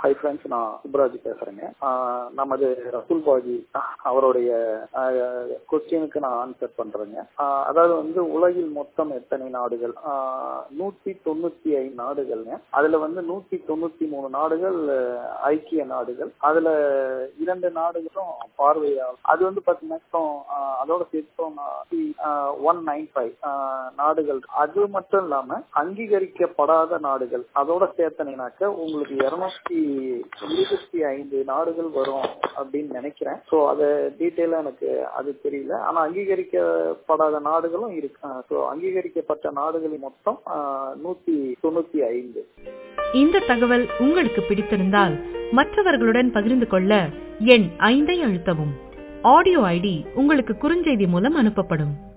hi friends நான் சுப்ராஜ் பேசுறேங்க ஆஹ் நமது ரசூல் பாஜி அவருடைய கொஸ்டினுக்கு நான் ஆன்சர் பண்றேங்க ஆஹ் அதாவது வந்து உலகில் மொத்தம் எத்தனை நாடுகள் ஆஹ் நூத்தி தொண்ணூத்தி ஐந்து நாடுகள்ங்க அதுல வந்து நூத்தி தொண்ணூத்தி மூணு நாடுகள் அஹ், ஐக்கிய நாடுகள் அதுல இரண்டு நாடுகளும் பார்வையாளர் அது வந்து பாத்தீங்கன்னா ஆஹ், அதோட சேர்த்தோம் ஒன் நைன் ஃபைவ் நாடுகள் அது மட்டும் இல்லாம அங்கீகரிக்கப்படாத நாடுகள் அதோட சேர்த்தனைனாக்க உங்களுக்கு இருநூத்தி இருபத்தி ஐந்து நாடுகள் வரும் அப்படின்னு நினைக்கிறேன் சோ அது டீட்டெயிலா எனக்கு அது தெரியல ஆனா அங்கீகரிக்கப்படாத நாடுகளும் இருக்கு சோ அங்கீகரிக்கப்பட்ட நாடுகளின் மொத்தம் ஆஹ், நூத்தி தொண்ணூத்தி ஐந்து இந்த தகவல் உங்களுக்கு பிடித்திருந்தால் மற்றவர்களுடன் பகிர்ந்து கொள்ள எண் ஐந்தை அழுத்தவும் ஆடியோ ஐடி உங்களுக்கு குறுஞ்செய்தி மூலம் அனுப்பப்படும்